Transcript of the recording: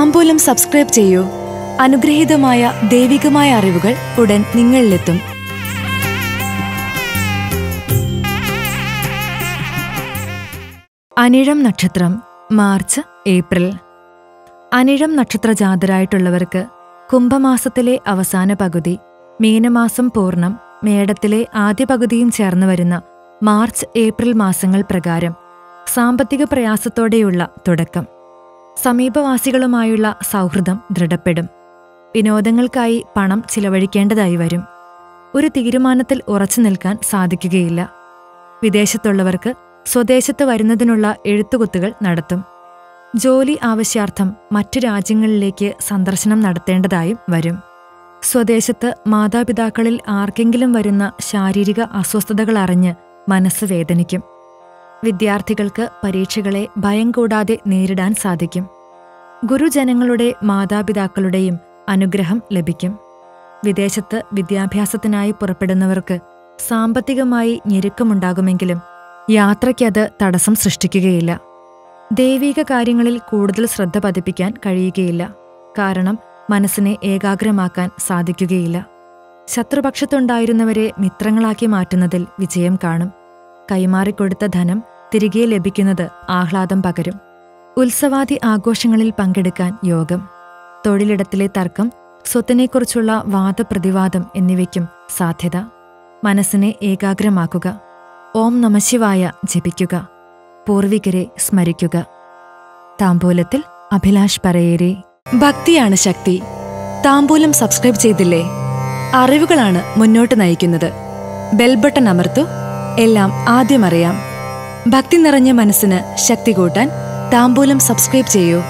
താമ്പൂലം subscribe ചെയ്യൂ അനുഗ്രഹീതമായ ദൈവികമായ അറിവുകൾ ഉടൻ നിങ്ങളിലെത്തും അനിഴം നക്ഷത്രം മാർച്ച് ഏപ്രിൽ അനിഴം നക്ഷത്ര ജാതരായിട്ടുള്ളവർക്ക് കുംഭമാസത്തിലെ അവസാന പകുതി മീനമാസം പൂർണ്ണം മേടത്തിലെ ആദ്യ പകുതിയും ചേർന്ന് വരുന്ന മാർച്ച് ഏപ്രിൽ മാസങ്ങൾ പ്രകാരം സാമ്പത്തിക പ്രയാസത്തോടെയുള്ള തുടക്കം സമീപവാസികളുമായുള്ള സൗഹൃദം ദൃഢപ്പെടും വിനോദങ്ങൾക്കായി പണം ചിലവഴിക്കേണ്ടതായി വരും ഒരു തീരുമാനത്തിൽ ഉറച്ചു നിൽക്കാൻ സാധിക്കുകയില്ല വിദേശത്തുള്ളവർക്ക് സ്വദേശത്ത് വരുന്നതിനുള്ള എഴുത്തുകുത്തുകൾ നടത്തും ജോലി ആവശ്യാർത്ഥം മറ്റു രാജ്യങ്ങളിലേക്ക് സന്ദർശനം നടത്തേണ്ടതായും വരും സ്വദേശത്ത് മാതാപിതാക്കളിൽ ആർക്കെങ്കിലും വരുന്ന ശാരീരിക അസ്വസ്ഥതകൾ അറിഞ്ഞ് മനസ്സ് വേദനിക്കും വിദ്യാർത്ഥികൾക്ക് പരീക്ഷകളെ ഭയം കൂടാതെ നേരിടാൻ സാധിക്കും ഗുരുജനങ്ങളുടെ മാതാപിതാക്കളുടെയും അനുഗ്രഹം ലഭിക്കും വിദേശത്ത് വിദ്യാഭ്യാസത്തിനായി പുറപ്പെടുന്നവർക്ക് സാമ്പത്തികമായി ഞെരുക്കമുണ്ടാകുമെങ്കിലും യാത്രയ്ക്കത് തടസ്സം സൃഷ്ടിക്കുകയില്ല ദൈവിക കാര്യങ്ങളിൽ കൂടുതൽ ശ്രദ്ധ പതിപ്പിക്കാൻ കഴിയുകയില്ല കാരണം മനസ്സിനെ ഏകാഗ്രമാക്കാൻ സാധിക്കുകയില്ല ശത്രുപക്ഷത്തുണ്ടായിരുന്നവരെ മിത്രങ്ങളാക്കി മാറ്റുന്നതിൽ വിജയം കാണും കൈമാറിക്കൊടുത്ത ധനം തിരികെ ലഭിക്കുന്നത് ആഹ്ലാദം പകരും ഉത്സവാദി ആഘോഷങ്ങളിൽ പങ്കെടുക്കാൻ യോഗം തൊഴിലിടത്തിലെ തർക്കം സ്വത്തിനെക്കുറിച്ചുള്ള വാദപ്രതിവാദം എന്നിവയ്ക്കും സാധ്യത മനസ്സിനെ ഏകാഗ്രമാക്കുക ഓം നമശിവായ ജപിക്കുക പൂർവികരെ സ്മരിക്കുക താമ്പൂലത്തിൽ അഭിലാഷ് പറയേരെ ഭക്തിയാണ് ശക്തി താമ്പൂലം സബ്സ്ക്രൈബ് ചെയ്തില്ലേ അറിവുകളാണ് മുന്നോട്ട് നയിക്കുന്നത് ബെൽബട്ടൺ അമർത്തു എല്ലാം ആദ്യം അറിയാം ഭക്തി നിറഞ്ഞ മനസ്സിന് ശക്തി കൂട്ടാൻ താമ്പൂലം സബ്സ്ക്രൈബ് ചെയ്യൂ